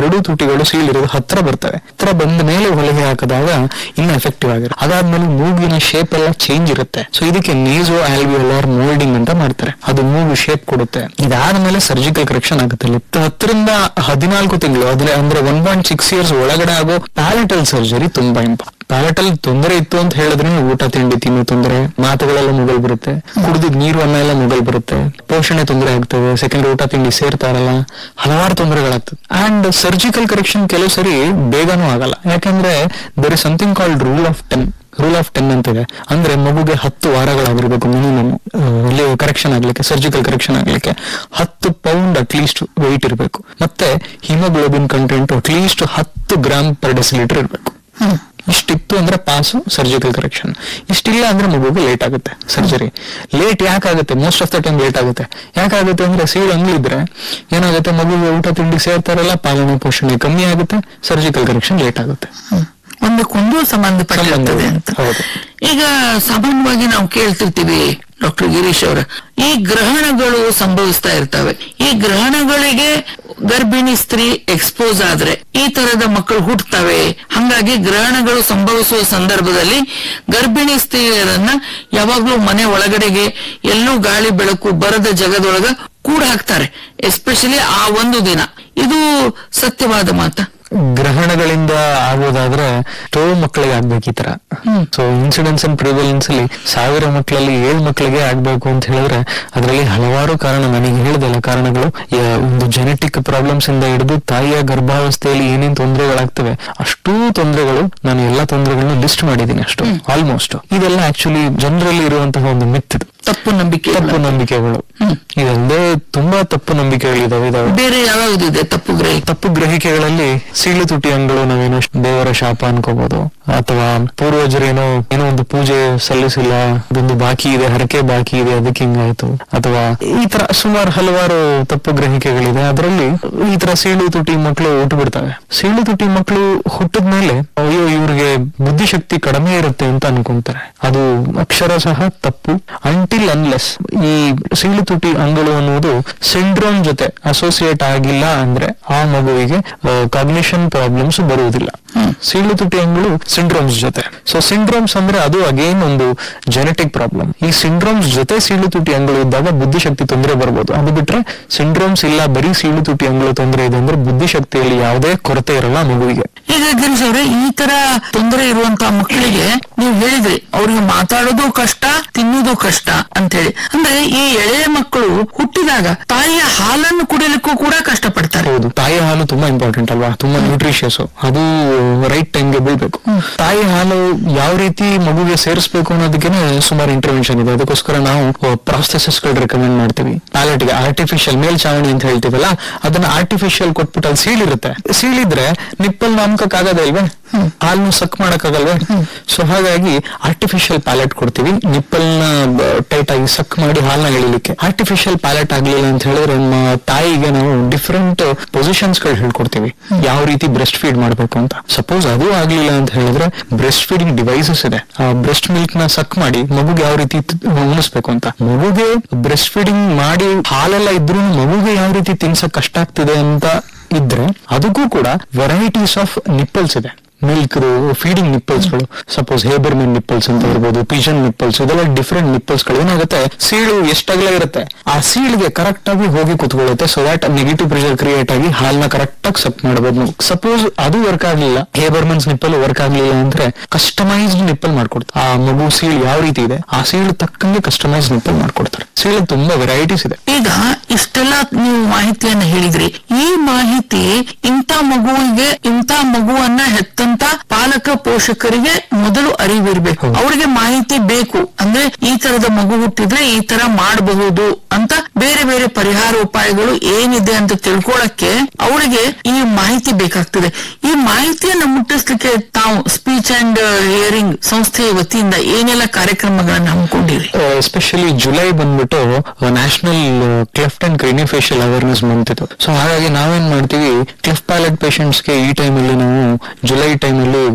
ಎರಡೂ ತುಟಿಗಳು ಸೀಳಿರೋದು ಹತ್ರ ಬರ್ತವೆ ಹತ್ರ ಬಂದ ಮೇಲೆ ಹೊಲಿಗೆ ಹಾಕಿದಾಗ ಇನ್ನು ಎಫೆಕ್ಟಿವ್ ಆಗಿರುತ್ತೆ ಅದಾದ್ಮೇಲೆ ಮೂಗಿನ ಶೇಪ್ ಎಲ್ಲ ಚೇಂಜ್ ಇರುತ್ತೆ ಸೊ ಇದಕ್ಕೆ ನೇಸೋ ಆಲ್ವಿಯೋಲಾರ್ ಮೋಲ್ಡಿಂಗ್ ಅಂತ ಮಾಡ್ತಾರೆ ಅದು ಮೂಗು ಶೇಪ್ ಕೊಡುತ್ತೆ ಇದಾದ್ಮೇಲೆ ಸರ್ಜಿಕಲ್ ಕರೆಕ್ಷನ್ ಆಗುತ್ತೆ ಲಿಪ್ ಹತ್ತರಿಂದ ಹದಿನಾಲ್ಕು ತಿಂಗಳು ಅದ್ರ ಅಂದ್ರೆ ಒನ್ ಪಾಯಿಂಟ್ ಸಿಕ್ಸ್ ಇಯರ್ಸ್ ಒಳಗಡೆ ಆಗೋ ಪ್ಯಾಲೆಟಲ್ ಸರ್ಜರಿ ತುಂಬಾ ಇಂಪಾರ್ಟೆಂಟ್ ಪ್ಯಾಲೆಟಲ್ ತೊಂದರೆ ಇತ್ತು ಅಂತ ಹೇಳಿದ್ರೆ ಊಟ ತಿಂಡಿ ತಿನ್ನೋ ತೊಂದರೆ ಮಾತುಗಳೆಲ್ಲ ಮುಗಲ್ ಬರುತ್ತೆ ಕುಡಿದಿದ್ ನೀರು ಅನ್ನ ಎಲ್ಲ ಮುಗಲ್ ಬರುತ್ತೆ ಪೋಷಣೆ ತೊಂದರೆ ಆಗ್ತದೆ ಸೆಕೆಂಡ್ ಊಟ ತಿಂಡಿ ಸೇರ್ತಾ ಇರಲ್ಲ ಹಲವಾರು ತೊಂದರೆಗಳಾಗ್ತದೆ ಅಂಡ್ ಸರ್ಜಿಕಲ್ ಕರೆಕ್ಷನ್ ಕೆಲವು ಸರಿ ಬೇಗನೂ ಆಗಲ್ಲ ಯಾಕಂದ್ರೆ there is something called rule of ten rule of ten ಅಂತಿದೆ ಅಂದ್ರೆ ಮಗುಗೆ ಹತ್ತು ವಾರಗಳಾಗಿರ್ಬೇಕು ಮಿನಿಮಮ್ ಇಲ್ಲಿ ಕರೆಕ್ಷನ್ ಆಗ್ಲಿಕ್ಕೆ ಸರ್ಜಿಕಲ್ ಕರೆಕ್ಷನ್ ಆಗ್ಲಿಕ್ಕೆ ಹತ್ತು ಪೌಂಡ್ ಅಟ್ಲೀಸ್ಟ್ ವೆಯ್ಟ್ ಇರಬೇಕು ಮತ್ತೆ ಹಿಮೋಗ್ಲೋಬಿನ್ ಕಂಟೆಂಟ್ ಅಟ್ಲೀಸ್ಟ್ ಹತ್ತು ಗ್ರಾಮ್ ಪರ್ ಡೆಸಿಲೀಟರ್ ಇರಬೇಕು ಇಷ್ಟಿತ್ತು ಅಂದ್ರೆ ಪಾಸು ಸರ್ಜಿಕಲ್ ಕರೆಕ್ಷನ್ ಇಷ್ಟಿಲ್ಲ ಅಂದ್ರೆ ಮಗುಗೆ ಲೇಟ್ ಆಗುತ್ತೆ ಸರ್ಜರಿ ಲೇಟ್ ಯಾಕಾಗುತ್ತೆ most of the time late ಆಗುತ್ತೆ ಯಾಕಾಗುತ್ತೆ ಅಂದ್ರೆ ಸೀಳು ಅಂಗ್ಲಿದ್ರೆ ಏನಾಗುತ್ತೆ ಮಗುಗೆ ಊಟ ತಿಂಡಿ ಸೇರ್ತಾರಲ್ಲ ಪಾಲನೆ ಪೋಷಣೆ ಕಮ್ಮಿ ಆಗುತ್ತೆ ಸರ್ಜಿಕಲ್ ಕರೆಕ್ಷನ್ ಲೇಟ್ ಆಗುತ್ತೆ ಒಂದಕ್ಕೊಂದು ಸಂಬಂಧಪಟ್ಟಿರ್ತದೆ ಅಂತ ಹೌದು. ಈಗ ಸಾಮಾನ್ಯವಾಗಿ ನಾವು ಕೇಳ್ತಿರ್ತೀವಿ ಡಾಕ್ಟರ್ ಗಿರೀಶ್ ಅವರ ಈ ಗ್ರಹಣಗಳು ಸಂಭವಿಸ್ತಾ ಇರ್ತವೆ ಈ ಗ್ರಹಣಗಳಿಗೆ ಗರ್ಭಿಣಿ ಸ್ತ್ರೀ ಎಕ್ಸ್ಪೋಸ್ ಆದ್ರೆ ಈ ತರದ ಮಕ್ಕಳು ಹುಟ್ಟುತ್ತವೆ ಹಂಗಾಗಿ ಗ್ರಹಣಗಳು ಸಂಭವಿಸುವ ಸಂದರ್ಭದಲ್ಲಿ ಗರ್ಭಿಣಿ ಸ್ತ್ರೀಯರನ್ನ ಯಾವಾಗ್ಲೂ ಮನೆ ಒಳಗಡೆಗೆ ಎಲ್ಲೂ ಗಾಳಿ ಬೆಳಕು ಬರದ ಜಗದೊಳಗ ಕೂಡ ಹಾಕ್ತಾರೆ ಎಸ್ಪೆಷಲಿ ಆ ಒಂದು ದಿನ ಇದು ಸತ್ಯವಾದ ಮಾತ ಗ್ರಹಣಗಳಿಂದ ಆಗೋದಾದ್ರೆ ಎಷ್ಟೋ ಮಕ್ಕಳಿಗೆ ಆಗ್ಬೇಕು ಈ ತರ ಸೊ ಇನ್ಸಿಡೆನ್ಸ್ ಅಂಡ್ ಪ್ರಿವೆಲೆನ್ಸ್ ಅಲ್ಲಿ ಸಾವಿರ ಮಕ್ಕಳಲ್ಲಿ ಏಳು ಮಕ್ಕಳಿಗೆ ಆಗ್ಬೇಕು ಅಂತ ಹೇಳಿದ್ರೆ ಅದರಲ್ಲಿ ಹಲವಾರು ಕಾರಣ ನನಗೆ ಹೇಳಿದಲ್ಲ ಕಾರಣಗಳು ಯ- ಒಂದು ಜೆನೆಟಿಕ್ ಪ್ರಾಬ್ಲಮ್ಸ್ ಇಂದ ಹಿಡಿದು ತಾಯಿಯ ಗರ್ಭಾವಸ್ಥೆಯಲ್ಲಿ ಏನೇನ್ ತೊಂದರೆಗಳಾಗ್ತವೆ ಅಷ್ಟೂ ತೊಂದರೆಗಳು ನಾನು ಎಲ್ಲಾ ತೊಂದರೆಗಳನ್ನ ಲಿಸ್ಟ್ ಮಾಡಿದ್ದೀನಿ ಅಷ್ಟು ಆಲ್ಮೋಸ್ಟ್ ಇದೆಲ್ಲ ಆಕ್ಚುಲಿ ಜನರಲ್ಲಿ ಇರುವಂತಹ ಒಂದು ಮಿತ್ ಇದು ತಪ್ಪು ನಂಬಿಕೆ ತಪ್ಪು ನಂಬಿಕೆಗಳು ಇದಲ್ಲದೆ ತುಂಬಾ ತಪ್ಪು ನಂಬಿಕೆಗಳಿದಾವೆ ಇದಾವೆ ಬೇರೆ ಯಾವ್ಯಾವ್ದಿದೆ ತಪ್ಪು ಗ್ರಹಿ ತಪ್ಪು ಗ್ರಹಿಕೆಗಳಲ್ಲಿ ಸೀಳು ತುಟಿ ಅಂಗಳು ನಾವೇನೋ ದೇವರ ಶಾಪ ಅನ್ಕೋಬಹುದು ಅಥವಾ ಪೂರ್ವಜರೇನೋ ಏನೋ ಒಂದು ಪೂಜೆ ಸಲ್ಲಿಸಿಲ್ಲ ಅದೊಂದು ಬಾಕಿ ಇದೆ ಹರಕೆ ಬಾಕಿ ಇದೆ ಅದಕ್ಕೆ ಹಿಂಗಾಯ್ತು ಅಥವಾ ಈ ತರ ಸುಮಾರು ಹಲವಾರು ತಪ್ಪು ಗ್ರಹಿಕೆಗಳಿದೆ ಅದರಲ್ಲಿ ಈ ತರ ಸೀಳು ತುಟಿ ಮಕ್ಕಳು ಹುಟ್ಟು ಬಿಡ್ತವೆ ಸೀಳು ತುಟಿ ಮಕ್ಕಳು ಹುಟ್ಟಿದ್ಮೇಲೆ ಅಯ್ಯೋ ಇವ್ರಿಗೆ ಬುದ್ಧಿಶಕ್ತಿ ಕಡಿಮೆ ಇರುತ್ತೆ ಅಂತ ಅನ್ಕೊಂತಾರೆ ಅದು ಅಕ್ಷರ ಸಹ ತಪ್ಪು ಅಂಟಿಲ್ ಅನ್ಲೆಸ್ ಈ ಸೀಳು ತುಟಿ ಅಂಗಳು ಅನ್ನುವುದು ಸಿಂಡ್ರೋಮ್ ಜೊತೆ ಅಸೋಸಿಯೇಟ್ ಆಗಿಲ್ಲ ಅಂದ್ರೆ ಆ ಮಗುವಿಗೆ ಕಾಗ್ನಿಷನ್ ಪ್ರಾಬ್ಲಮ್ಸ್ ಬರುವುದಿಲ್ಲ ಸೀಳು ತುಟಿ ಅಂಗಳು ಸಿಂಡ್ರೋಮ್ಸ್ ಜೊತೆ ಸೊ ಸಿಂಡ್ರೋಮ್ಸ್ ಅಂದ್ರೆ ಅದು ಅಗೇನ್ ಒಂದು ಜೆನೆಟಿಕ್ ಪ್ರಾಬ್ಲಮ್ ಈ ಸಿಂಡ್ರೋಮ್ಸ್ ಜೊತೆ ಸೀಳು ತುಟಿ ಅಂಗಳು ಇದ್ದಾಗ ಬುದ್ಧಿಶಕ್ತಿ ತೊಂದರೆ ಬರ್ಬೋದು ಅದು ಬಿಟ್ರೆ ಸಿಂಡ್ರೋಮ್ಸ್ ಇಲ್ಲ ಬರೀ ಸೀಳು ತುಟಿ ಅಂಗಳು ತೊಂದರೆ ಇದೆ ಅಂದ್ರೆ ಬುದ್ಧಿಶಕ್ತಿಯಲ್ಲಿ ಯಾವುದೇ ಕೊರತೆ ಇರಲ್ಲ ಆ ಮಗುವಿಗೆ ಈಗ ಗಿರೀಶ್ ಅವ್ರೆ ಈ ತರ ತೊಂದರೆ ಇರುವಂತಹ ಮಕ್ಕಳಿಗೆ ನೀವು ಹೇಳಿದ್ರಿ ಅವ್ರಿಗೆ ಮಾತಾಡೋದು ಕಷ್ಟ ತಿನ್ನೋದು ಕಷ್ಟ ಅಂತ ಹೇಳಿ ಅಂದ್ರೆ ಈ ಎಳೆಯ ಮಕ್ಕಳು ಹುಟ್ಟಿದಾಗ ತಾಯಿಯ ಹಾಲನ್ನು ಕುಡಿಯಲಿಕ್ಕೂ ಕೂಡ ಕಷ್ಟ ಪಡ್ತಾರೆ ಹೌದು ತಾಯಿ ಹಾಲು ತುಂಬಾ ಇಂಪಾರ್ಟೆಂಟ್ ಅಲ್ವಾ ತುಂಬಾ ನ್ಯೂಟ್ರಿಷಿಯಸ್ ಅದು ರೈಟ್ ಟೈಮ್ಗೆ ಬೀಳ್ಬೇಕು ತಾಯಿ ಹಾಲು ಯಾವ ರೀತಿ ಮಗುಗೆ ಸೇರಿಸಬೇಕು ಅನ್ನೋದಕ್ಕೆ ಸುಮಾರು ಇಂಟರ್ವೆನ್ಷನ್ ಇದೆ ಅದಕ್ಕೋಸ್ಕರ ನಾವು ಪ್ರಾಸೆಸಸ್ ಗಳು ರೆಕಮೆಂಡ್ ಮಾಡ್ತೀವಿ ಪ್ಯಾಲೆಟ್ಗೆ ಆರ್ಟಿಫಿಷಿಯಲ್ ಮೇಲ್ಚಾವಣಿ ಅಂತ ಹೇಳ್ತೀವಲ್ಲ ಅದನ್ನ ಆರ್ಟಿಫಿಷಿಯಲ್ ಕೊಟ್ಬಿಟ್ಟು ಅಲ್ಲಿ ಸೀಳಿರುತ್ತೆ ಸೀಳಿದ್ರೆ ನಿಪ್ಪಲ್ ನಾಮಕಕ್ಕಾಗದೇ ಇಲ್ವೇ ಹಾಲ್ನು ಸಕ್ ಮಾಡಕ್ಕಾಗಲ್ವೇ ಸೊ ಹಾಗಾಗಿ ಆರ್ಟಿಫಿಷಿಯಲ್ ಪ್ಯಾಲೆಟ್ ಕೊಡ್ತೀವಿ ನಿಪ್ಪಲ್ ನ ಟೈಟ್ ಆಗಿ ಸಕ್ ಮಾಡಿ ಹಾಲ್ನ ಎಳಿಲಿಕ್ಕೆ ಆರ್ಟಿಫಿಷಿಯಲ್ ಪ್ಯಾಲೆಟ್ ಆಗ್ಲಿಲ್ಲ ಅಂತ ಹೇಳಿದ್ರೆ ನಮ್ಮ ತಾಯಿಗೆ ನಾವು ಡಿಫ್ರೆಂಟ್ ಪೊಸಿಷನ್ಸ್ ಗಳು ಹೇಳ್ಕೊಡ್ತೀವಿ ಯಾವ ರೀತಿ ಬ್ರೆಸ್ಟ್ ಫೀಡ್ ಮಾಡ್ಬೇಕು ಅಂತ ಸಪೋಸ್ ಅದು ಆಗ್ಲಿಲ್ಲ ಅಂತ ಹೇಳಿದ್ರೆ ಬ್ರೆಸ್ಟ್ ಫೀಡಿಂಗ್ ಡಿವೈಸಸ್ ಇದೆ ಆ ಬ್ರೆಸ್ಟ್ ಮಿಲ್ಕ್ ನ ಸಕ್ ಮಾಡಿ ಮಗುಗೆ ಯಾವ ರೀತಿ ತ್- ಉಣಿಸ್ಬೇಕು ಅಂತ ಮಗುಗೆ ಬ್ರೆಸ್ಟ್ ಫೀಡಿಂಗ್ ಮಾಡಿ ಹಾಲೆಲ್ಲ ಇದ್ರೂ ಮಗುಗೆ ಯಾವ ರೀತಿ ತಿನ್ಸಕ್ ಕಷ್ಟ ಆಗ್ತಿದೆ ಅಂತ ಇದ್ರೆ ಅದಕ್ಕೂ ಕೂಡ ವೆರೈಟೀಸ್ ಆಫ್ ನಿಪ್ಪಲ್ಸ್ ಇದೆ ಮಿಲ್ಕ್ ಫೀಡಿಂಗ್ ನಿಪ್ಪಲ್ಸ್ ಗಳು ಸಪೋಸ್ ಹೇಬರ್ಮೆನ್ ನಿಪ್ಪಲ್ಸ್ ಅಂತ ಇರ್ಬೋದು ಪಿಜನ್ ನಿಪ್ಪಲ್ಸ್ ಇದೆಲ್ಲ ಡಿಫ್ರೆಂಟ್ ನಿಪ್ಪಲ್ಸ್ ಗಳು ಏನಾಗುತ್ತೆ ಸೀಳು ಎಷ್ಟಾಗಲೇ ಇರುತ್ತೆ ಆ ಸೀಳಿಗೆ ಕರೆಕ್ಟ್ ಆಗಿ ಹೋಗಿ ಕುತ್ಕೊಳ್ಳುತ್ತೆ so that negative pressure create ಆಗಿ ಹಾಲ್ನ ಕರೆಕ್ಟ್ ಆಗಿ ಸಕ್ ಮಾಡಬಹುದು ನಾವು ಸಪೋಸ್ ಅದು ವರ್ಕ್ ಆಗ್ಲಿಲ್ಲ ಹೇಬರ್ಮೆನ್ಸ್ ನಿಪ್ಪಲ್ ವರ್ಕ್ ಆಗ್ಲಿಲ್ಲ ಅಂದ್ರೆ ಕಸ್ಟಮೈಸ್ಡ್ ನಿಪ್ಪಲ್ ಮಾಡ್ಕೊಡ್ತಾರೆ ಆ ಮಗು ಸೀಳು ಯಾವ ರೀತಿ ಇದೆ ಆ ಸೀಳು ತಕ್ಕಂಗೆ ಕಸ್ಟಮೈಸ್ ನಿಪ್ಪಲ್ ಮಾಡ್ಕೊಡ್ತಾರೆ ಸೀಳು ತುಂಬಾ ವೆರೈಟೀಸ್ ಇದೆ ಈಗ ಇಷ್ಟೆಲ್ಲ ನೀವು ಮಾಹಿತಿಯನ್ನ ಹೇಳಿದ್ರಿ ಈ ಮಾಹಿತಿ ಇಂಥ ಮಗುವಿಗೆ ಇಂಥ ಮಗುವನ್ನ ಹೆತ್ತಂತ ಪಾಲಕ ಪೋಷಕರಿಗೆ ಮೊದಲು ಅರಿವಿರ್ಬೇಕು ಅವರಿಗೆ ಮಾಹಿತಿ ಬೇಕು ಅಂದ್ರೆ ಈ ತರದ ಮಗು ಹುಟ್ಟಿದ್ರೆ ಈ ತರ ಮಾಡಬಹುದು ಅಂತ ಬೇರೆ ಬೇರೆ ಪರಿಹಾರ ಉಪಾಯಗಳು ಏನಿದೆ ಅಂತ ತಿಳ್ಕೊಳಕ್ಕೆ ಅವರಿಗೆ ಈ ಮಾಹಿತಿ ಬೇಕಾಗ್ತದೆ ಈ ಮಾಹಿತಿಯನ್ನ ಮುಟ್ಟಿಸ್ಲಿಕ್ಕೆ ತಾವು ಸ್ಪೀಚ್ ಅಂಡ್ ಹಿಯರಿಂಗ್ ಸಂಸ್ಥೆಯ ವತಿಯಿಂದ ಏನೆಲ್ಲ ಕಾರ್ಯಕ್ರಮಗಳನ್ನ ಹಮ್ಮಿಕೊಂಡಿರಿ ಎಸ್ಪೆಷಲಿ ಜುಲೈ ಬಂದ್ಬಿಟ್ಟು national cleft and craniofacial awareness month ಇದು ಸೊ ಹಾಗಾಗಿ ನಾವೇನ್ ಮಾಡ್ತೀವಿ ಕ್ಲೆಫ್ಟ್ ಪ್ಯಾಲೆಟ್ ಪೇಷಂಟ್ಸ್ ಗೆ ಈ ಟೈಮಲ್ಲಿ ನಾವು ಜುಲೈ ಟೈಮಲ್ಲಿ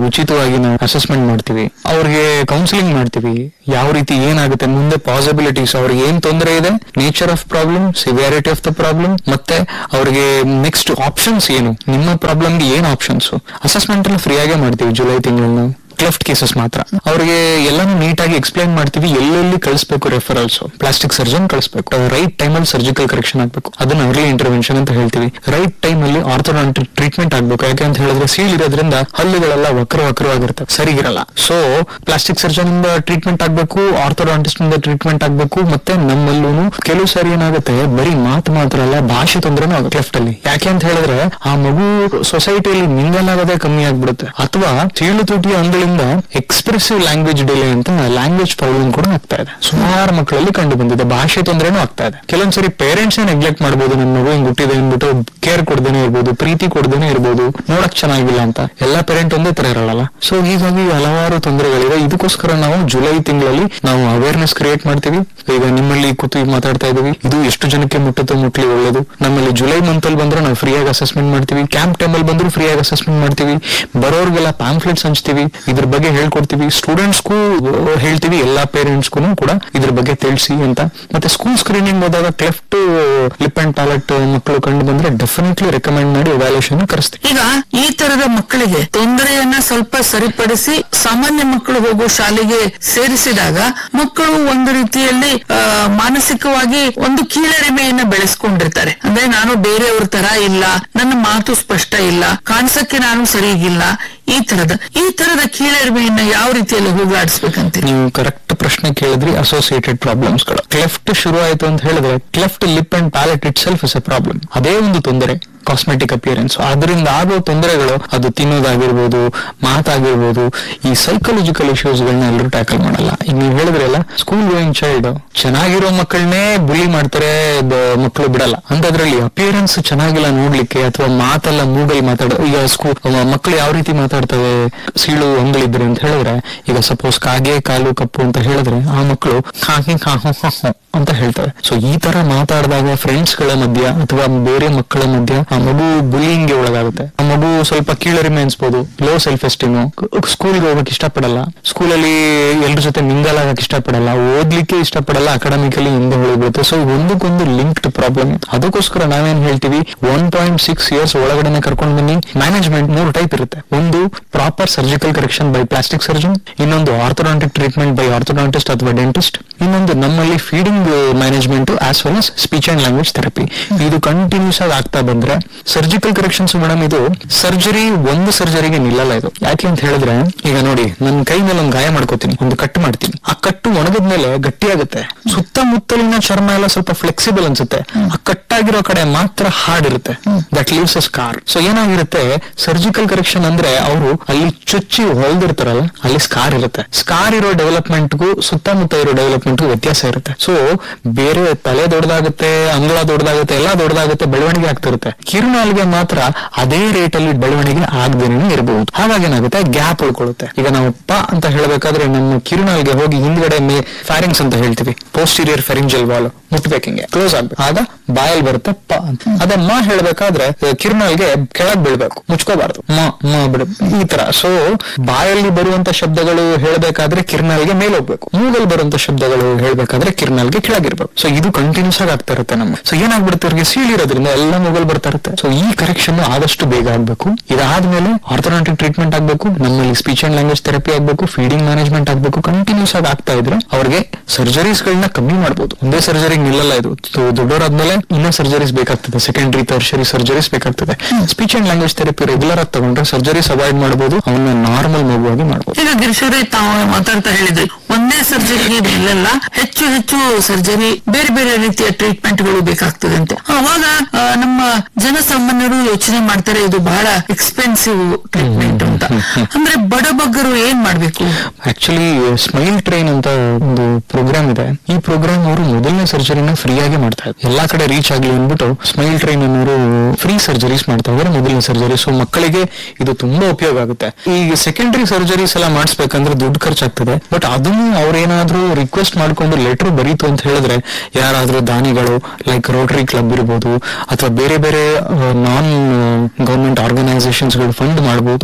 ಉಚಿತವಾಗಿ ನಾವು ಅಸೆಸ್ಮೆಂಟ್ ಮಾಡ್ತೀವಿ ಅವ್ರಿಗೆ ಕೌನ್ಸಿಲಿಂಗ್ ಮಾಡ್ತೀವಿ ಯಾವ ರೀತಿ ಏನಾಗುತ್ತೆ ಮುಂದೆ ಪಾಸಿಬಿಲಿಟೀಸ್ ಅವ್ರಿಗೆ ಏನ್ ತೊಂದರೆ ಇದೆ nature of problem severity of the problem ಮತ್ತೆ ಅವ್ರಿಗೆ ನೆಕ್ಸ್ಟ್ ಆಪ್ಷನ್ಸ್ ಏನು ನಿಮ್ಮ ಪ್ರಾಬ್ಲಮ್ಗೆ ಏನ್ ಆಪ್ಷನ್ಸ್ ಅಸೆಸ್ಮೆಂಟ್ ಎಲ್ಲ ಫ್ರೀ ಆಗೇ ಮಾಡ್ತೀವಿ ಜುಲೈ ತಿಂಗಳು ಕ್ಲೆಫ್ಟ್ ಕೇಸಸ್ ಮಾತ್ರ ಅವ್ರಿಗೆ ಎಲ್ಲಾನು ನೀಟಾಗಿ ಎಕ್ಸ್ಪ್ಲೈನ್ ಮಾಡ್ತೀವಿ ಎಲ್ಲೆಲ್ಲಿ ಕಳಿಸ್ಬೇಕು ರೆಫರಲ್ಸ್ ಪ್ಲಾಸ್ಟಿಕ್ ಸರ್ಜನ್ ಕಳಿಸ್ಬೇಕು ರೈಟ್ ಟೈಮ್ ಅಲ್ಲಿ ಸರ್ಜಿಕಲ್ ಕರೆಕ್ಷನ್ ಆಗ್ಬೇಕು ಅದನ್ನ ಅರ್ಲಿ ಇಂಟರ್ವೆನ್ಷನ್ ಅಂತ ಹೇಳ್ತೀವಿ ರೈಟ್ ಟೈಮ್ ಅಲ್ಲಿ ಆರ್ಥೋಡಾಂಟಿಕ್ ಟ್ರೀಟ್ಮೆಂಟ್ ಆಗ್ಬೇಕು ಯಾಕೆ ಅಂತ ಹೇಳಿದ್ರೆ ಸೀಲ್ ಇರೋದ್ರಿಂದ ಹಲ್ಲುಗಳೆಲ್ಲ ವಕ್ರ ವಕ್ರವಾಗಿರುತ್ತೆ ಸರಿಗಿರಲ್ಲ ಸೊ ಪ್ಲಾಸ್ಟಿಕ್ ಸರ್ಜನ್ ಇಂದ ಟ್ರೀಟ್ಮೆಂಟ್ ಆಗ್ಬೇಕು ಆರ್ಥೋಡಾಂಟಿಸ್ಟ್ ಇಂದ ಟ್ರೀಟ್ಮೆಂಟ್ ಆಗ್ಬೇಕು ಮತ್ತೆ ನಮ್ಮಲ್ಲೂ ಕೆಲವು ಸಾರಿ ಏನಾಗುತ್ತೆ ಬರೀ ಮಾತು ಮಾತ್ರ ಅಲ್ಲ ಭಾಷೆ ತೊಂದರೆನೂ ಆಗುತ್ತೆ ಲೆಫ್ಟ್ ಅಲ್ಲಿ ಯಾಕೆ ಅಂತ ಹೇಳಿದ್ರೆ ಆ ಮಗು ಸೊಸೈಟಿಯಲ್ಲಿ ಮಿಂಗಲ್ ಆಗೋದೇ ಕಮ್ಮಿ ಆಗ್ಬಿಡುತ್ತೆ ಅಥವಾ ಚೀಳು ತುಟಿಯ ಅಂಗಳಿಂದ ಎಕ್ಸ್ಪ್ರೆಸಿವ್ ಲ್ಯಾಂಗ್ವೇಜ್ ಡಿಲೇ ಅಂತ ಲ್ಯಾಂಗ್ವೇಜ್ ಪ್ರಾಬ್ಲಮ್ ಕೂಡ ಆಗ್ತಾ ಇದೆ ಸುಮಾರು ಮಕ್ಕಳಲ್ಲಿ ಕಂಡು ಬಂದಿದೆ ಭಾಷೆ ತೊಂದರೆನೂ ಆಗ್ತಾ ಇದೆ ಕೆಲವೊಂದ್ಸರಿ ಪೇರೆಂಟ್ಸ್ ನೆಗ್ಲೆಕ್ಟ್ ಮಾಡ್ಬೋದು ನನ್ನ ಮಗು ಹಿಂಗ್ ಹುಟ್ಟಿದೆ ಅಂದ್ಬಿಟ್ಟು ಕೇರ್ ಕೊಡ್ದೇನೆ ಇರ್ಬೋದು ಪ್ರೀತಿ ಕೊಡ್ದೇನೆ ಇರ್ಬೋದು ನೋಡಕ್ ಚೆನ್ನಾಗಿಲ್ಲ ಅಂತ ಎಲ್ಲಾ ಪೇರೆಂಟ್ ಒಂದೇ ತರ ಇರಲ್ಲ ಸೊ ಹೀಗಾಗಿ ಹಲವಾರು ತೊಂದರೆಗಳಿವೆ ಇದಕ್ಕೋಸ್ಕರ ನಾವು ಜುಲೈ ತಿಂಗಳಲ್ಲಿ ನಾವು ಅವೇರ್ನೆಸ್ ಕ್ರಿಯೇಟ್ ಮಾಡ್ತೀವಿ ಈಗ ನಿಮ್ಮಲ್ಲಿ ಕೂತು ಈಗ ಮಾತಾಡ್ತಾ ಇದೀವಿ ಇದು ಎಷ್ಟು ಜನಕ್ಕೆ ಮುಟ್ಟುತ್ತೋ ಮುಟ್ಲಿ ಒಳ್ಳೇದು ನಮ್ಮಲ್ಲಿ ಜುಲೈ ಮಂತ್ ಅಲ್ಲಿ ಬಂದ್ರೆ ನಾವು ಫ್ರೀ ಆಗಿ ಅಸೆಸ್ಮೆಂಟ್ ಮಾಡ್ತೀವಿ ಕ್ಯಾಂಪ್ ಟೈಮ್ ಅಲ್ಲಿ ಬಂದ್ರು ಫ್ರೀ ಆಗಿ ಅಸೆಸ್ಮೆಂಟ್ ಮಾಡ್ತೀವಿ ಬರೋರ್ಗೆಲ್ಲ ಪ್ಯಾಂಫ್ಲೆಟ್ಸ್ ಹಂಚ್ತೀವಿ ಇದ್ರ ಬಗ್ಗೆ ಹೇಳ್ಕೊಡ್ತೀವಿ ಸ್ಟೂಡೆಂಟ್ಸ್ಗೂ ಹೇಳ್ತೀವಿ ಎಲ್ಲಾ ಪೇರೆಂಟ್ಸ್ಗೂ ಕೂಡ ಇದ್ರ ಬಗ್ಗೆ ತಿಳಿಸಿ ಅಂತ ಮತ್ತೆ ಸ್ಕೂಲ್ ಸ್ಕ್ರೀನಿಂಗ್ ಹೋದಾಗ ಕ್ಲೆಫ್ಟ್ ಲಿಪ್ ಅಂಡ್ ಪ್ಯಾಲೆಟ್ ಮಕ್ಕಳು ಕಂಡು ಬಂದ್ರೆ ಡೆಫಿನೆಟ್ಲಿ ರೆಕಮೆಂಡ್ ಮಾಡಿ ವ್ಯಾಲ್ಯೂಷನ್ ಕರೆಸ್ತೀವಿ ಈಗ ಈ ತರದ ಮಕ್ಕಳಿಗೆ ತೊಂದರೆಯನ್ನ ಸ್ವಲ್ಪ ಸರಿಪಡಿಸಿ ಸಾಮಾನ್ಯ ಮಕ್ಕಳು ಹೋಗೋ ಶಾಲೆಗೆ ಸೇರಿಸಿದಾಗ ಮಕ್ಕಳು ಒಂದು ರೀತಿಯಲ್ಲಿ ಆ, ಮಾನಸಿಕವಾಗಿ ಒಂದು ಕೀಳರಿಮೆಯನ್ನ ಬೆಳೆಸ್ಕೊಂಡಿರ್ತಾರೆ ಅಂದ್ರೆ ನಾನು ಬೇರೆಯವ್ರ ತರ ಇಲ್ಲ ನನ್ನ ಮಾತು ಸ್ಪಷ್ಟ ಇಲ್ಲ ಕಾಣಿಸಕ್ಕೆ ನಾನು ಸರಿಗಿಲ್ಲ ಈ ತರದ ಈ ತರದ ಕೀಳರಿಮೆಯನ್ನ ಯಾವ ರೀತಿಯಲ್ಲಿ ಹೋಗಲಾಡಿಸ್ಬೇಕಂತೀರಿ ನೀವು ಕರೆಕ್ಟ್ ಪ್ರಶ್ನೆ ಕೇಳಿದ್ರಿ ಅಸೋಸಿಯೇಟೆಡ್ ಪ್ರಾಬ್ಲಮ್ಸ್ ಗಳು ಕ್ಲೆಫ್ಟ್ ಶುರು ಆಯ್ತು ಅಂತ ಹೇಳಿದ್ರೆ cleft lip and palate itself is a problem ಅದೇ ಒಂದು ತೊಂದರೆ ಕಾಸ್ಮೆಟಿಕ್ ಅಪಿಯರೆನ್ಸ್ ಅದರಿಂದ ಆಗೋ ತೊಂದರೆಗಳು ಅದು ತಿನ್ನೋದಾಗಿರ್ಬೋದು ಮಾತಾಗಿರ್ಬೋದು ಈ ಸೈಕಾಲಜಿಕಲ್ ಇಶ್ಯೂಸ್ ಗಳನ್ನ ಎಲ್ಲರೂ ಟ್ಯಾಕಲ್ ಮಾಡಲ್ಲ ಈಗ ನೀವು ಹೇಳಿದ್ರಲ್ಲ ಸ್ಕೂಲ್ ಗೋಯಿಂಗ್ ಚೈಲ್ಡ್ ಚೆನ್ನಾಗಿರೋ ಮಕ್ಕಳನ್ನೇ ಬುಲಿ ಮಾಡ್ತಾರೆ ಬ- ಮಕ್ಕಳು ಬಿಡಲ್ಲ ಅಂತದ್ರಲ್ಲಿ ಅಪಿಯರೆನ್ಸ್ ಚೆನ್ನಾಗಿಲ್ಲ ನೋಡ್ಲಿಕ್ಕೆ ಅಥವಾ ಮಾತೆಲ್ಲ ಮೂಗಲ್ ಮಾತಾಡ ಈಗ ಸ್ಕೂಲ್ ಮಕ್ಕಳು ಯಾವ ರೀತಿ ಮಾತಾಡ್ತವೆ ಸೀಳು ಅಂಗಳಿದ್ರೆ ಅಂತ ಹೇಳಿದ್ರೆ ಈಗ ಸಪೋಸ್ ಕಾಗೆ ಕಾಲು ಕಪ್ಪು ಅಂತ ಹೇಳಿದ್ರೆ ಆ ಮಕ್ಕಳು ಕಾಗೆ ಕಾಹು ಕಾಹು ಅಂತ ಹೇಳ್ತವೆ ಸೊ ಈ ತರ ಮಾತಾಡಿದಾಗ ಫ್ರೆಂಡ್ಸ್ ಗಳ ಮಧ್ಯ ಅಥವಾ ಬೇರೆ ಮಕ್ಕಳ ಮಧ್ಯ ಆ ಮಗು bullying ಗೆ ಒಳಗಾಗುತ್ತೆ ಆ ಮಗು ಸ್ವಲ್ಪ ಕೀಳರಿಮೆ ಅನ್ಸ್ಬೋದು ಲೋ ಸೆಲ್ಫ್ ಎಸ್ಟೀಮ್ ಸ್ಕೂಲ್ಗೆ ಹೋಗಕ್ ಇಷ್ಟಪಡಲ್ಲ ಸ್ಕೂಲಲ್ಲಿ ಎಲ್ರ ಜೊತೆ ಮಿಂಗಲ್ ಆಗಕ್ ಇಷ್ಟಪಡಲ್ಲ ಓದ್ಲಿಕ್ಕೆ ಇಷ್ಟಪಡಲ್ಲ ಅಕಾಡೆಮಿಕಲಿ ಹಿಂದೆ ಉಳಿಬಿಡುತ್ತೆ ಸೊ ಒಂದಕ್ಕೊಂದು ಲಿಂಕ್ಡ್ ಪ್ರಾಬ್ಲಮ್ ಅದಕ್ಕೋಸ್ಕರ ನಾವೇನ್ ಹೇಳ್ತೀವಿ ಒನ್ ಪಾಯಿಂಟ್ ಸಿಕ್ಸ್ ಇಯರ್ಸ್ ಒಳಗಡೆನೆ ಕರ್ಕೊಂಡು ಬನ್ನಿ ಮ್ಯಾನೇಜ್ಮೆಂಟ್ ಮೂರು ಟೈಪ್ ಇರುತ್ತೆ ಒಂದು proper surgical correction by plastic surgeon ಇನ್ನೊಂದು ಆರ್ಥೋಡಾಂಟಿಕ್ ಟ್ರೀಟ್ಮೆಂಟ್ ಬೈ ಆರ್ಥೋಡಾಂಟಿಸ್ಟ್ ಅಥವಾ ಡೆಂಟಿಸ್ಟ್ ಇನ್ನೊಂದು ನಮ್ಮಲ್ಲಿ feeding management as well as speech and language therapy ಇದು ಕಂಟಿನ್ಯೂಸ್ ಆಗಿ ಆಗ್ತಾ ಬಂದ್ರೆ ಸರ್ಜಿಕಲ್ ಕರೆಕ್ಷನ್ಸ್ ಮೇಡಮ್ ಇದು ಸರ್ಜರಿ ಒಂದು ಸರ್ಜರಿಗೆ ನಿಲ್ಲಲ್ಲ ಇದು ಯಾಕೆ ಅಂತ ಹೇಳಿದ್ರೆ ಈಗ ನೋಡಿ ನನ್ನ ಕೈ ಮೇಲೆ ಒಂದು ಗಾಯ ಮಾಡ್ಕೋತೀನಿ ಒಂದು ಕಟ್ ಮಾಡ್ತೀನಿ ಆ ಕಟ್ಟು ಒಣಗದ್ಮೇಲೆ ಗಟ್ಟಿಯಾಗುತ್ತೆ ಸುತ್ತಮುತ್ತಲಿನ ಚರ್ಮ ಎಲ್ಲ ಸ್ವಲ್ಪ ಫ್ಲೆಕ್ಸಿಬಲ್ ಅನ್ಸುತ್ತೆ ಆ ಕಟ್ಟಾಗಿರೋ ಕಡೆ ಮಾತ್ರ ಹಾರ್ಡ್ ಇರುತ್ತೆ that leaves a scar so ಏನಾಗಿರುತ್ತೆ ಸರ್ಜಿಕಲ್ ಕರೆಕ್ಷನ್ ಅಂದ್ರೆ ಅವರು ಅಲ್ಲಿ ಚುಚ್ಚಿ ಹೊಲ್ದಿರ್ತಾರಲ್ಲ ಅಲ್ಲಿ ಸ್ಕಾರ್ ಇರುತ್ತೆ ಸ್ಕಾರ್ ಇರೋ ಡೆವಲಪ್ಮೆಂಟ್ಗೂ ಸುತ್ತಮುತ್ತ ಇರೋ ಡೆವಲಪ್ಮೆಂಟ್ಗೂ ವ್ಯತ್ಯಾಸ ಇರುತ್ತೆ ಸೊ ಬೇರೆ ತಲೆ ದೊಡ್ಡದಾಗುತ್ತೆ ಅಂಗಳ ದೊಡ್ಡದಾಗುತ್ತೆ ಎಲ್ಲ ದೊಡ್ಡದಾಗುತ್ತೆ ಬೆಳವಣಿಗೆ ಆಗ್ತಿರುತ್ತೆ ಕಿರುನಾಲ್ಗೆ ಮಾತ್ರ ಅದೇ ರೇಟ್ ಅಲ್ಲಿ ಬೆಳವಣಿಗೆ ಆಗದೇನೆ ಇರಬಹುದು ಹಾಗಾಗಿ ಏನಾಗುತ್ತೆ ಗ್ಯಾಪ್ ಉಳ್ಕೊಳ್ಳುತ್ತೆ ಈಗ ನಾವು ಪ ಅಂತ ಹೇಳಬೇಕಾದ್ರೆ ನಮ್ಮ ಕಿರುನಾಲ್ಗೆ ಹೋಗಿ ಹಿಂದ್ಗಡೆ ಮೇ ಫ್ಯಾರಿಂಗ್ಸ್ ಅಂತ ಹೇಳ್ತೀವಿ ಪೋಸ್ಟೀರಿಯರ್ ಫೆರಿಂಜಲ್ ವಾಲ್ ಮುಟ್ಬೇಕಿಂಗೆ ಕ್ಲೋಸ್ ಆಗ್ಬೇಕು ಆಗ ಬಾಯಲ್ಲಿ ಬರುತ್ತೆ ಪ ಅಂತ ಅದೇ ಮ ಹೇಳ್ಬೇಕಾದ್ರೆ ಆ, ಕಿರುನಾಲ್ಗೆ ಕೆಳಗ್ ಬೀಳ್ಬೇಕು ಮುಚ್ಕೋಬಾರ್ದು ಮ ಮ ಬಿಡ ಈ ತರ ಸೊ ಬಾಯಲ್ಲಿ ಬರುವಂತ ಶಬ್ದಗಳು ಹೇಳ್ಬೇಕಾದ್ರೆ ಕಿರ್ನಾಲ್ಗೆ ಮೇಲೆ ಹೋಗ್ಬೇಕು ಮೂಗಲ್ ಬರುವಂತ ಶಬ್ದಗಳು ಹೇಳ್ಬೇಕಾದ್ರೆ ಕಿರ್ನಾಲ್ಗೆ ಕೆಳಗಿರ್ಬೇಕು ಸೊ ಇದು ಕಂಟಿನ್ಯೂಸ್ ಆಗಿ ಆಗ್ತಾ ಇರುತ್ತೆ ನಮ್ಮ ಸೊ ಏನಾಗ್ಬಿಡುತ್ತೆ ಅವ್ರಿಗೆ ಸೀಳಿರೋದ್ರಿಂದ ಎಲ್ಲ ಮೂಗಲ್ ಬರ್ತಾ ಇರುತ್ತೆ ಸೊ ಈ ಕರೆಕ್ಷನ್ ಆದಷ್ಟು ಬೇಗ ಆಗ್ಬೇಕು ಇದಾದ್ಮೇಲೆ ಆರ್ಥೋಡಾಂಟಿಕ್ ಟ್ರೀಟ್ಮೆಂಟ್ ಆಗ್ಬೇಕು ನಮ್ಮಲ್ಲಿ ಸ್ಪೀಚ್ ಅಂಡ್ ಲ್ಯಾಂಗ್ವೇಜ್ ಥೆರಪಿ ಆಗ್ಬೇಕು ಫೀಡಿಂಗ್ ಮ್ಯಾನೇಜ್ಮೆಂಟ್ ಆಗ್ಬೇಕು ಕಂಟಿನ್ಯೂಸ್ ಆಗಿ ಆಗ್ತಾ ಇದ್ರೆ ಅವ್ರಿಗೆ ಸರ್ಜರೀಸ್ ಗಳನ್ನ ಕಮ್ಮಿ ಮಾಡ್ಬೋದು ಒಂದೇ ಸರ್ಜರಿ ನಿಲ್ಲಲ್ಲ ಇದು ಸೊ ದೊಡ್ಡವರಾದ್ಮೇಲೆ ಇನ್ನೂ ಸರ್ಜರೀಸ್ ಬೇಕಾಗ್ತದೆ ಸೆಕೆಂಡರಿ ಟರ್ಷರಿ ಸರ್ಜರೀಸ್ ಬೇಕಾಗ್ತದೆ speech and language therapy regular ಆಗಿ ತಗೊಂಡ್ರೆ ಸರ್ಜರೀಸ್ ಅವಾಯ್ಡ್ ಮಾಡಬಹುದು ಅವನ್ನ ನಾರ್ಮಲ್ ಮಗುವಾಗಿ ಮಾಡಬಹುದು ಈಗ ಗಿರೀಶ್ವರೇ ತಾವು ಮಾತಾಡ್ತಾ ಹೇಳಿದ್ರಿ ಒಂದೇ ಸರ್ಜರಿ ನಿಲ್ಲಲ್ಲ ಹೆಚ್ಚು ಹೆಚ್ಚು ಸರ್ಜರಿ ಬೇರೆ ಬೇರೆ ರೀತಿಯ ಟ್ರೀಟ್ಮೆಂಟ್ ಗಳು ಬೇಕಾಗ್ತದೆ ಅಂತ ಅವಾಗ ಆ, ನಮ್ಮ ಜನಸಾಮಾನ್ಯರು ಯೋಚನೆ ಮಾಡ್ತಾರೆ ಇದು ಬಹಳ ಎಕ್ಸ್ಪೆನ್ಸಿವ್ ಟ್ರೀಟ್ಮೆಂಟ್ ಅಂತ ಅಂದ್ರೆ ಬಡಬಗ್ಗರು ಏನ್ ಮಾಡ್ಬೇಕು ಆಕ್ಚುಲಿ ಸ್ಮೈಲ್ ಟ್ರೈನ್ ಅಂತ ಒಂದು ಪ್ರೋಗ್ರಾಮ್ ಇದೆ ಈ ಪ್ರೋಗ್ರಾಮ್ ಅವರು ಮೊದಲನೇ ಸರ್ಜರಿನ ಫ್ರೀ ಆಗಿ ಮಾಡ್ತಾ ಇದ್ದಾರೆ ಎಲ್ಲಾ ಕಡೆ ರೀಚ್ ಆಗ್ಲಿ ಅಂದ್ಬಿಟ್ಟು ಸ್ಮೈಲ್ ಟ್ರೈನ್ ಅನ್ನೋರು ಫ್ರೀ ಸರ್ಜರೀಸ್ ಮಾಡ್ತಾ ಇದ್ದಾರೆ ಮೊದಲನೇ ಸರ್ಜರಿ ಸೊ ಮಕ್ಕಳಿಗೆ ಇದು ತುಂಬಾ ಉಪಯೋಗ ಆಗುತ್ತೆ ಈಗ ಸೆಕೆಂಡರಿ ಸರ್ಜರೀಸ್ ಎಲ್ಲ ಮಾಡಿಸ್ಬೇಕಂದ್ರೆ ದುಡ್ಡು ಖರ್ಚಾಗ್ತದೆ ಬಟ್ ಅದನ್ನು ಅವ್ರೇನಾದ್ರೂ ರಿಕ್ವೆಸ್ಟ್ ಮಾಡ್ಕೊಂಡು ಲೆಟರ್ ಬರೀತು ಅಂತ ಹೇಳಿದ್ರೆ ಯಾರಾದ್ರೂ ದಾನಿಗಳು ಲೈಕ್ ರೋಟರಿ ಕ್ಲಬ್ ಇರ್ಬೋದು ಅಥವಾ ಬೇರೆ ಬೇರೆ ನಾನ್ ಗವರ್ಮೆಂಟ್ ಆರ್ಗನೈಸೇಷನ್ಸ್ ಗಳು ಫಂಡ್ ಮಾಡಬಹುದು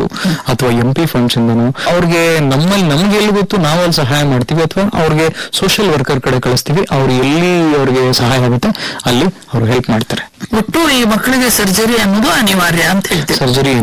ಅಥವಾ ಎಂ ಪಿ ಫಂಡ್ಸ್ ಇಂದನೋ ಅವ್ರಿಗೆ ನಮ್ಮಲ್ಲಿ ನಮ್ಗೆ ಎಲ್ಲಿ ಗೊತ್ತು ನಾವು ಅಲ್ಲಿ ಸಹಾಯ ಮಾಡ್ತೀವಿ ಅಥವಾ ಅವ್ರಿಗೆ ಸೋಷಿಯಲ್ ವರ್ಕರ್ ಕಡೆ ಕಳಿಸ್ತೀವಿ ಅವ್ರು ಎಲ್ಲಿ ಅವ್ರಿಗೆ ಸಹಾಯ ಆಗುತ್ತೆ ಅಲ್ಲಿ ಅವ್ರು ಹೆಲ್ಪ್ ಮಾಡ್ತಾರೆ ಒಟ್ಟು ಈ ಮಕ್ಕಳಿಗೆ ಸರ್ಜರಿ ಅನ್ನೋದು ಅನಿವಾರ್ಯ ಅಂತ ಹೇಳ್ತೀವಿ ಸರ್ಜರಿ